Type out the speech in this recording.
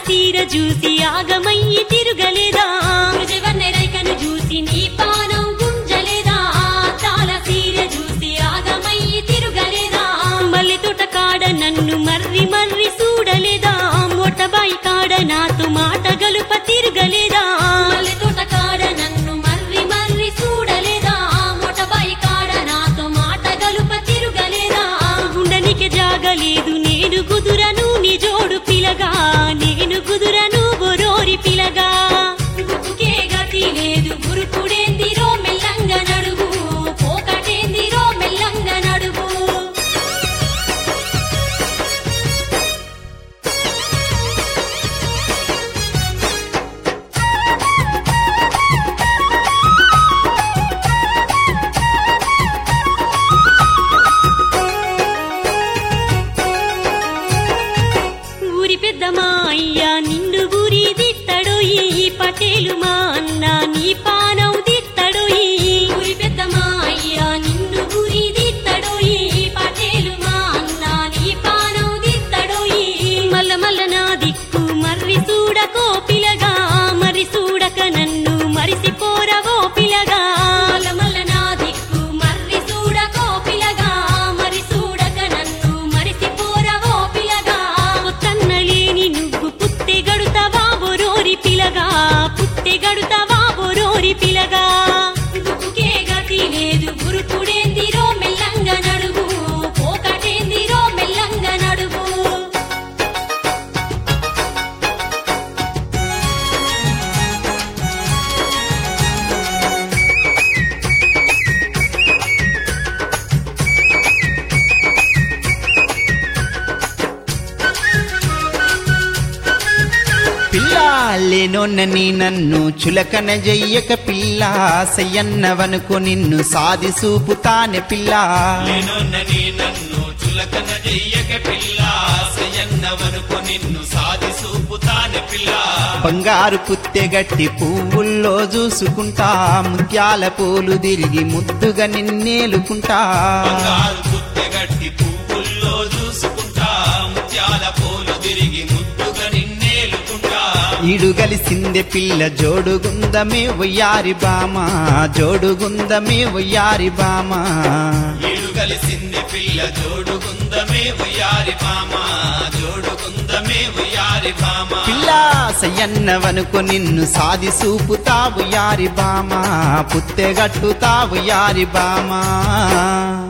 తీర చూసి ఆగమయ్యి తిరుగలేదా మృజవన్నె రైకను చూసి నీ పానం గుంజలేదా తాల తీర చూసి ఆగమయ్యి తిరుగలేదా మల్లి తోట కాడ నన్ను మర్రి మర్రి చూడలేదా మొట్టబాయి కాడ నాతో మాట గలుప తిరగలేదా మల్లి తోట కాడ నన్ను మర్రి మర్రి చూడలేదా మొట్టబాయి కాడ నాతో మాట గలుప తిరగలేదా గుండెనికి జాగలేదు నేను కుదురను నీ జోడు పిలగా నేను కుదురను బొరోరి పిలగా గుట్టుకే గతి లేదు గురుకుడేందిరో మెల్లంగా నడుగు పోకటేందిరో మెల్లంగా నడుగు ఊరి పెద్ద మా అయ్యా నిన్ను గురి దిత్తడు ఈ పటేలు మా అన్న నీ పానం దిత్తడు ఊరి పెద్ద మా అయ్యా నిన్ను గురి దిత్తడు ఈ పటేలు మా అన్న నీ పానం దిత్తడు మల్ల మల్ల నా దిక్కు మర్రి చూడకో పిలగా మరి చూడక నన్ను మరిసిపోరవో పిలగా మల్ల మల్ల నా దిక్కు మర్రి చూడకో పిలగా మరి చూడక నన్ను మరిసిపోరవో పిలగా పొత్తన్న లేని నువ్వు పుత్తె గడుతావా బొరోరి పిలగా పుత్తె గడుతావా బొరోరి పిలగా గుట్టుకే గతి లేదు గురుకుడేందిరో మెల్లంగా నడుగు పోకటేందిరో మెల్లంగా నడుగు పిల్ల లేనోన్నని నన్ను చులకన జయ్యక పిల్ల సయ్యన్నవనుకు నిన్ను సాది సూపుతానే పిల్ల నేనొన్నని నన్ను చులకన చెయ్యక పిల్ల సయన్నవనుకు నిన్ను సాది సూపుతానే పిల్ల బంగారు పుత్తెగట్టి పువ్వుల్లో చూసుకుంటా ముత్యాల పూలు తిరిగి ముద్దుగా నిన్నేలుకుంటా బంగారు పుత్తెగట్టి పువ్వుల్లో చూసుకుంటా ముత్యాల పూలు తిరిగి ముద్దుగా నిన్నేలుకుంటా ఇడుగలిసిందె పిల్ల జోడుగుందమే వయ్యారి బామ జోడుగుందమే వయ్యారి బామ ఏడు కలిసింది పిల్ల జోడుగుందమే ఉయ్యారి మామ జోడుగుందమే ఉయ్యారి మామ పిల్ల సయ్యన్నవనుకు నిన్ను సాది సూపుతావు యారి బామ పుత్తెగట్టుతావు యారి బామ